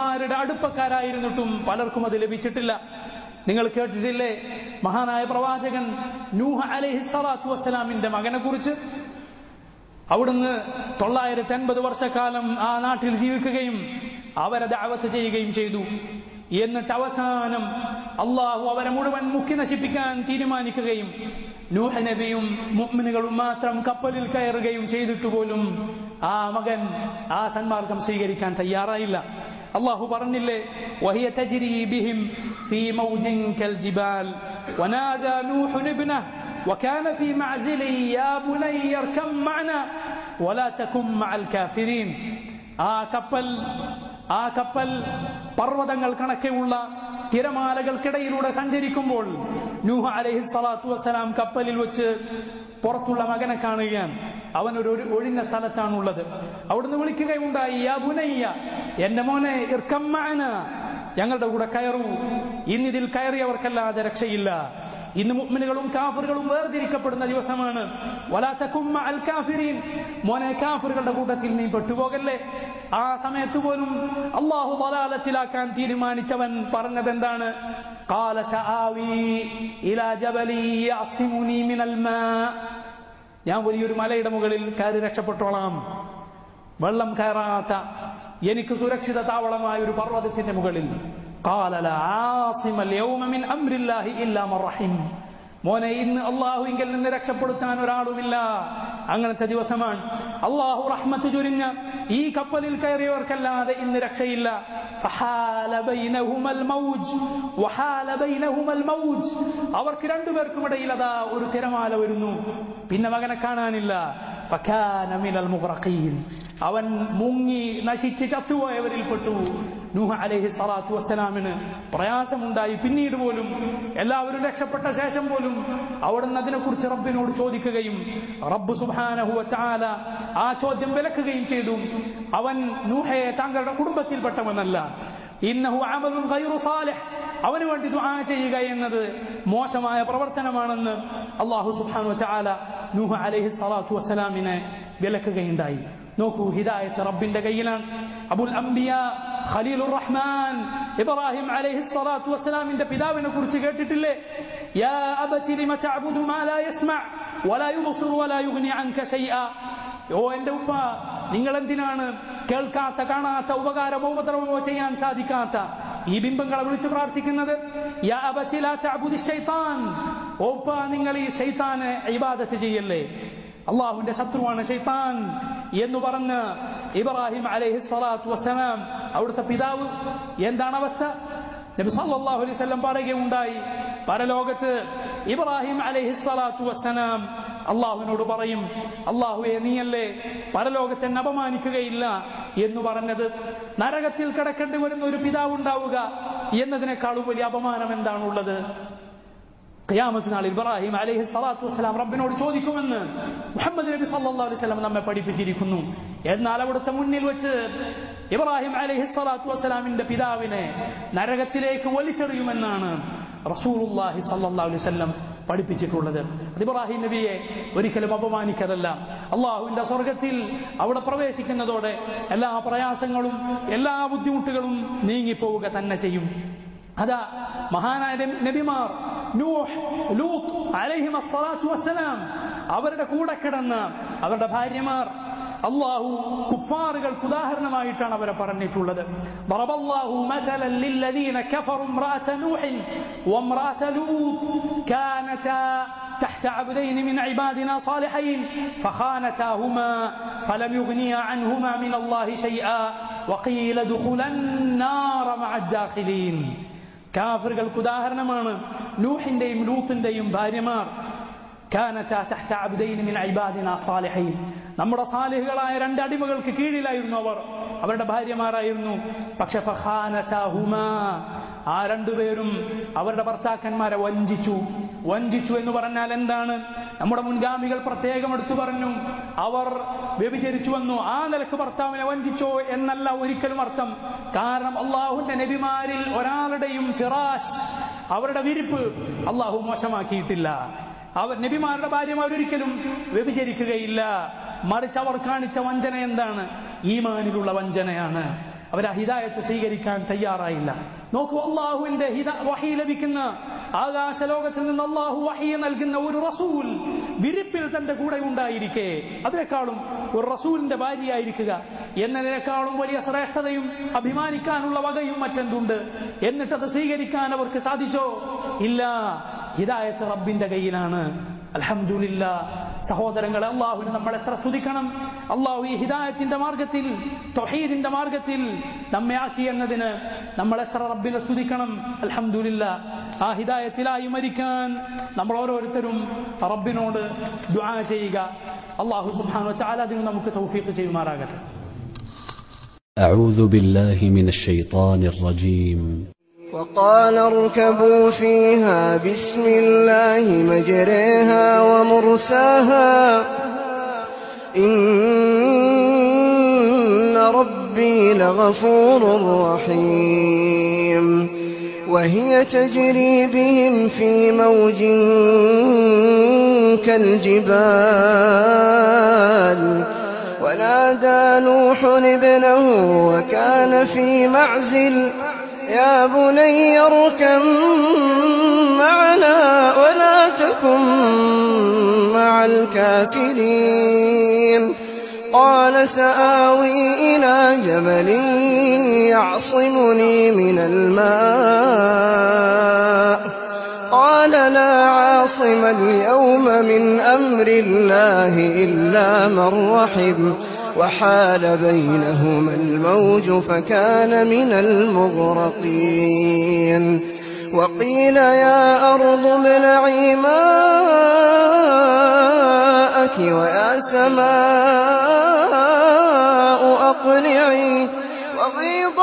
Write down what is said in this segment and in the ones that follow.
നബിമാരുടെ അടുപ്പക്കാരായിരുന്നിട്ടും പലർക്കും അത് ലഭിച്ചിട്ടില്ല നിങ്ങൾ കേട്ടിട്ടില്ലേ മഹാനായ പ്രവാചകൻ നൂഹ അലൈഹി സ്വലാത്തു വസ്സലാമിന്റെ മകനെ കുറിച്ച് അവിടുന്ന് തൊള്ളായിരത്തി അൻപത് വർഷക്കാലം ആ നാട്ടിൽ ജീവിക്കുകയും അവരെ ദാവത്ത് ചെയ്യുകയും ചെയ്തു എന്നിട്ട് അവസാനം അള്ളാഹു അവരെ മുഴുവൻ മുക്കി നശിപ്പിക്കാൻ തീരുമാനിക്കുകയും നൂഹ നബിയും മുഅ്മിനുകളും മാത്രം കപ്പലിൽ കയറുകയും ചെയ്തിട്ട് പോലും ആ മകൻ ആ സന്മാർഗം സ്വീകരിക്കാൻ തയ്യാറായില്ല അള്ളാഹു പറഞ്ഞില്ലേ വഹിയ തജ്രി ബിഹിം ഫീ മൗജിൻ കൽ ജിബാൽ വനാദാ നൂഹു ഇബ്നഹു وكان في معزل يا بني اركب معنا ولا تكن مع الكافرين ആ കപ്പൽ ആ കപ്പൽ പർവ്വതങ്ങൾ കണക്കെയുള്ള തിരമാലകൾക്കിടയിലൂടെ സഞ്ചരിക്കുമ്പോൾ നൂഹ അലൈഹി സ്വലാത്തു വസ്സലാം കപ്പലിൽ വെച്ച് പുറത്തുള്ള മകനെ കാണുകയാണ് അവൻ ഒരു ഒരു ഒഴിഞ്ഞ സ്ഥലത്താണുള്ളത് അവിടുന്ന് വിളിക്കുകയുണ്ടായി യാ ബുനയ്യ എന്റെ മോനെ ഇർക്കമ്മാന ഞങ്ങളുടെ കൂടെ കയറൂ ഇന്നിതിൽ കയറിയവർക്കല്ലാതെ രക്ഷയില്ല ഇന്ന് മുഅ്മിനുകളും കാഫറുകളും വേർതിരിക്കപ്പെടുന്ന ദിവസമാണ് വലാത്തക്കുമ്മ അൽ കാഫിരീൻ മോനെ കാഫറുകളുടെ കൂട്ടത്തിൽ നീ പെട്ടുപോകല്ലേ ആ സമയത്ത് പോലും അള്ളാഹു വലാലത്തിലാക്കാൻ തീരുമാനിച്ചവൻ പറഞ്ഞത് എന്താണ് قال سآوي إلى جبل يعصمني من الماء ഞാൻ വലിയൊരു മലയുടെ മുകളിൽ കയറി രക്ഷപ്പെട്ടോളാം വെള്ളം കയറാത്ത എനിക്ക് സുരക്ഷിത താവളമായ ഒരു പർവ്വതത്തിന്റെ മുകളിൽ قال لا عاصم اليوم من امر الله الا من رحم മോനെ ഇന്ന് അള്ളാഹുവിങ്കിൽ നിന്ന് രക്ഷപ്പെടുത്താൻ ഒരാളുമില്ല അങ്ങനത്തെ ദിവസമാണ് അള്ളാഹു റഹ്മത്ത് ചുരിഞ്ഞ ഈ കപ്പലിൽ കയറിയവർക്കല്ലാതെ ഇന്ന് രക്ഷയില്ല فحال بينهما الموج وحال بينهما الموج അവർക്ക് രണ്ടുപേർക്കും ഇടയിൽ അതാ ഒരു തിരമാല വരുന്നു പിന്നെ മകനെ കാണാനില്ല فكان من المغرقين അവൻ മുങ്ങി നശിച്ച് ചത്തുപോയവരിൽ പെട്ടു നൂഹ അലൈഹി സ്വലാത്തു വസ്സലാമിന് പ്രയാസമുണ്ടായി പിന്നീട് പോലും എല്ലാവരും രക്ഷപ്പെട്ട ശേഷം പോലും അവിടുന്ന് അതിനെക്കുറിച്ച് റബ്ബിനോട് ചോദിക്കുകയും റബ്ബ് സുബാനഹുവ ചാല ആ ചോദ്യം വിലക്കുകയും ചെയ്തു അവൻ നൂഹയെ താങ്കളുടെ കുടുംബത്തിൽപ്പെട്ടവനല്ല ഇന്നഹു അമലുൻ ഗൈറു സാലിഹ് അവന് വേണ്ടി ദുആ ചെയ്യുക എന്നത് മോശമായ പ്രവർത്തനമാണെന്ന് അള്ളാഹു സുബ്ഹാനഹു വതആല നൂഹ അലൈഹി സ്വലാത്തു വസ്സലാമിനെ വിലക്കുകയുണ്ടായി നോക്കൂ ഹിദായത്ത് റബ്ബിന്റെ കയ്യിലാണ് അബുൽ അംബിയ ഖലീലുർ റഹ്മാൻ ഇബ്രാഹിം അലൈഹി സ്വലാത്തു വസ്സലാമിന്റെ പിതാവിനെ കുറിച്ച് കേട്ടിട്ടില്ലേ യാ അബതി ലിമ തഅബുദു മാ ലാ യസ്മഅ വലാ യുബ്സിറു വലാ യുഗ്നി അൻക ശൈഅ ഓ എന്റെ ഉപ്പ നിങ്ങൾ എന്തിനാണ് കേൾക്കാത്ത കാണാത്ത ഉപകാരമോ ഉപദ്രവമോ ചെയ്യാൻ സാധിക്കാത്ത ഈ ബിംബങ്ങളെ വിളിച്ചു പ്രാർത്ഥിക്കുന്നത് യാ അബതി ലാ തഅബുദി ശൈത്താൻ ഓ ഉപ്പ നിങ്ങൾ ഈ ശൈത്താനെ ഇബാദത്ത് ചെയ്യല്ലേ അള്ളാഹുവിന്റെ ശത്രുവാണ് ഷെയ്ത്താൻ എന്ന് പറഞ്ഞ് ഇബ്രാഹിം അലൈഹി സ്വലാത്തു വസ്സലാം അവിടുത്തെ പിതാവ് എന്താണ് അവസ്ഥ നബി സല്ലല്ലാഹു അലൈഹി വസല്ലം പറയുകയുണ്ടായി പരലോകത്ത് ഇബ്രാഹിം അലൈഹി സ്വലാത്തു വസ്സലാം അള്ളാഹുവിനോട് പറയും അള്ളാഹുവെ നീയല്ലേ പരലോകത്തെ എന്നെ അപമാനിക്കുകയില്ല എന്ന് പറഞ്ഞത് നരകത്തിൽ കിടക്കേണ്ടി വരുന്ന ഒരു പിതാവ് ഉണ്ടാവുക എന്നതിനേക്കാളും വലിയ അപമാനം എന്താണുള്ളത് ഖിയാമത്ത് നാൾ ഇബ്രാഹിം അലൈഹി സ്വലാത്തു വസ്സലാം റബ്ബിനോട് ചോദിക്കുമെന്ന് മുഹമ്മദ് നബി സല്ലല്ലാഹു അലൈഹി വസല്ലം നമ്മെ പഠിപ്പിച്ചിരിക്കുന്നു എന്നാൽ അവിടുത്തെ മുന്നിൽ വെച്ച് ഇബ്രാഹിം അലൈഹി സ്വലാത്തു വസ്സലാമിന്റെ പിതാവിനെ നരകത്തിലേക്ക് വലിച്ചെറിയുമെന്നാണ് റസൂലുള്ളാഹി സല്ലല്ലാഹു അലൈഹി വസല്ലം പഠിപ്പിച്ചിട്ടുള്ളത് അത് ഇബ്രാഹിം നബിയെ ഒരിക്കലും അപമാനിക്കതല്ല അള്ളാഹുവിന്റെ സ്വർഗത്തിൽ അവിടെ പ്രവേശിക്കുന്നതോടെ എല്ലാ പ്രയാസങ്ങളും എല്ലാ ബുദ്ധിമുട്ടുകളും നീങ്ങിപ്പോവുക തന്നെ ചെയ്യും അതാ മഹാനായ നബിമാർ നൂഹ് ലൂത്ത് അലൈഹിം അസ്സലാത്തു വസ്സലാം അവരുടെ കൂടെ കിടന്ന അവരുടെ ഭാര്യമാർ അള്ളാഹു കുഫാറുകൾക്ക് ഉദാഹരണമായിട്ടാണ് അവരെ പറഞ്ഞിട്ടുള്ളത് ضرب الله مثلا للذين كفروا امرأة نوح وامرأة لوط كانتا تحت عبدين من عبادنا صالحين فخانتاهما فلم يغنيا عنهما من الله شيئا وقيل ادخلا النار مع الداخلين കാഫറുകൾക്ക് ഉദാഹരണമാണ് നൂഹിന്റെയും ലൂത്തിന്റെയും ഭാര്യമാർ كانتا تحت عبدين من عبادنا صالحين നമ്മുടെ സാലിഹുകളായ രണ്ട് അടിമകൾക്ക് കീഴിലായിരുന്നു അവർ അവരുടെ ഭാര്യമാരായിരുന്നു പക്ഷെ ഫഖാനതാഹുമാ ആ രണ്ടുപേരും അവരുടെ ഭർത്താക്കന്മാരെ വഞ്ചിച്ചു വഞ്ചിച്ചു എന്ന് പറഞ്ഞാൽ എന്താണ് നമ്മുടെ മുൻഗാമികൾ പ്രത്യേകം എടുത്തു പറഞ്ഞു അവർ വ്യഭിചരിച്ചു വന്നു ആ നിലക്ക് ഭർത്താവിനെ വഞ്ചിച്ചോ എന്നല്ല ഒരിക്കലും അർത്ഥം കാരണം അള്ളാഹുന്റെ നബിമാരിൽ ഒരാളുടെയും ഫിറാഷ് അവരുടെ വിരിപ്പ് അള്ളാഹു മോശമാക്കിയിട്ടില്ല അവർ നബിമാരുടെ ഭാര്യമാർ ഒരിക്കലും വ്യഭിചരിക്കുകയില്ല മറിച്ച് അവർ കാണിച്ച വഞ്ചന എന്താണ് ഈമാനിലുള്ള വഞ്ചനയാണ് അവർ ആ ഹിദായത്ത് സ്വീകരിക്കാൻ തയ്യാറായില്ല നോക്കൂ അള്ളാഹുവിന്റെ ഹിദ- വഹി ലഭിക്കുന്ന ആകാശലോകത്തിൽ നിന്ന് അള്ളാഹു വഹി നൽകുന്ന ഒരു റസൂൽ വിരിപ്പിൽ തന്റെ കൂടെ ഉണ്ടായിരിക്കെ അതിനേക്കാളും ഒരു റസൂലിന്റെ ഭാര്യയായിരിക്കുക എന്നതിനേക്കാളും വലിയ ശ്രേഷ്ഠതയും അഭിമാനിക്കാനുള്ള വകയും മറ്റെന്തുണ്ട് എന്നിട്ട് അത് സ്വീകരിക്കാൻ അവർക്ക് സാധിച്ചോ ഇല്ല ഹിദായത്ത് റബ്ബിന്റെ കയ്യിലാണ് അൽഹംദുലില്ല സഹോദരങ്ങളെ അള്ളാഹുവിനെ നമ്മൾ എത്ര സ്തുതിക്കണം അള്ളാഹു ഈ ഹിദായത്തിന്റെ മാർഗത്തിൽ തൊഹീദിന്റെ മാർഗത്തിൽ നമ്മെ ആക്കി എന്നതിന് നമ്മൾ എത്ര റബ്ബിനെ സ്തുതിക്കണം അൽഹംദുലില്ല ആ ഹിദായത്തിലായി മരിക്കാൻ നമ്മൾ ഓരോരുത്തരും റബ്ബിനോട് ദുആ ചെയ്യുക അള്ളാഹു സുബ്ഹാനഹു വതആല അതിന് നമുക്ക് തൗഫീഖ് ചെയ്യുമാറാകട്ടെ أعوذ بالله من الشيطان الرجيم وقال اركبوا فيها بسم الله مجريها ومرساها إن ربي لغفور رحيم وهي تجري بهم في موج كالجبال ونادى نوح ابنه وكان في معزل يا بني اركم معنا ولا تكن مع الكافرين قال سآوي إلى جبل يعصمني من الماء قال لا عاصم اليوم من أمر الله إلا من رحم وحال بينهما الموج فكان من المغرقين وقيل يا أرض ابلعي ماءك ويا سماء أقلعي وغيض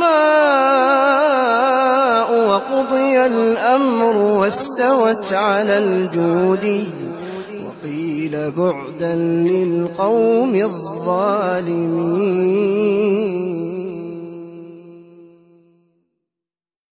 الماء وقضي الأمر واستوت على الجودي وقيل بعدا للقوم الظالمين